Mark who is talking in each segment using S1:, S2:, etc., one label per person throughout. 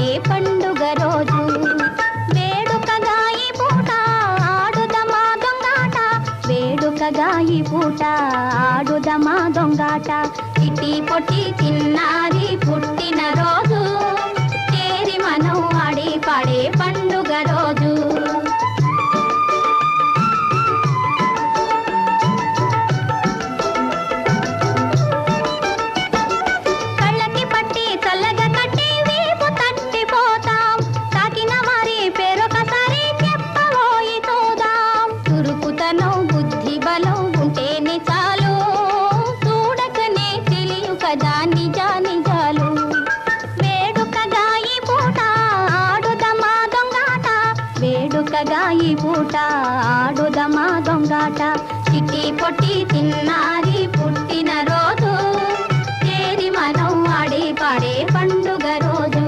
S1: పాడే పండుగ రోజు వేడుకగా ఈ పూట ఆడుదమా దొంగాట వేడుకగా ఈ పూట ఆడుదమా దొంగాట ఇటీ పొట్టి చిన్నారి పుట్టిన రోజు చేరి మనం ఆడి పాడే పండుగ రోజు కళ్ళకి పట్టి చల్లగా కట్టి వీపు తట్టిపోతాం తాకిన వారి పేరొకసారి చెప్పబోయి చూదాం చురుకుతనం బుద్ధి బలం ఉంటేనే చాలు చూడకనే తెలియు కదా నిజా నిజాలు వేడుకగా ఈ పూట ఆడుదమా దొంగాట వేడుకగా ఈ పూట ఆడుదమా దొంగాట చిట్టి పొట్టి తిన్నారి పుట్టిన రోజు చేరి మనం ఆడి పాడే పండుగ రోజు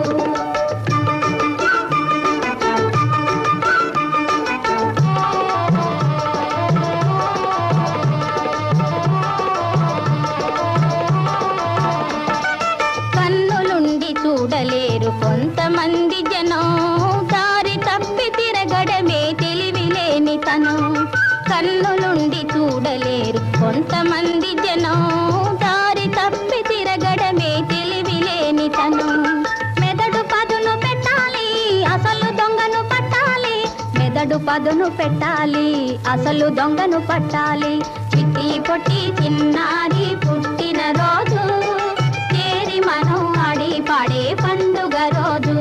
S1: కన్నులుండి చూడలేరు కొంతమంది జనం దారి తప్పి తిరగడమే తెలివి లేని తనం కన్నులుండి చూడలేరు కొంతమంది జనం దారి తప్పి తిరగడమే తెలివి లేని తనం మెదడు పదును పెట్టాలి అసలు దొంగను పట్టాలి మెదడు పదును పెట్టాలి అసలు దొంగను పట్టాలి చిట్టి పొట్టి చిన్నారి పుట్టిన రోజు చేరి మనం ఆడి పాడే పండుగ రోజు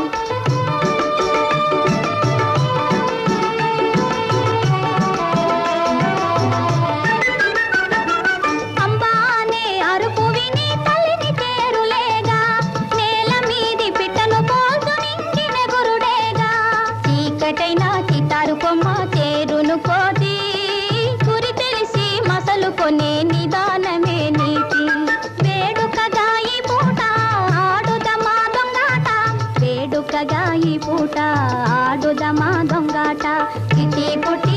S1: అంబా అనే అరుపు విని తల్లిని చేరులేగా నేల మీది పిట్టను పోల్చు నింగిన గురుడేగా చీకటైన చితారు కొమ్మ చేరును కోతి గురి తెలిసి మసలు కొనే నిదానమే నీతి వేడుకగా ఈ పూట ఆడుదమా దొంగాట వేడుకగా ఈ పూట ఆడుదమా దొంగాట చిటి పుట్టి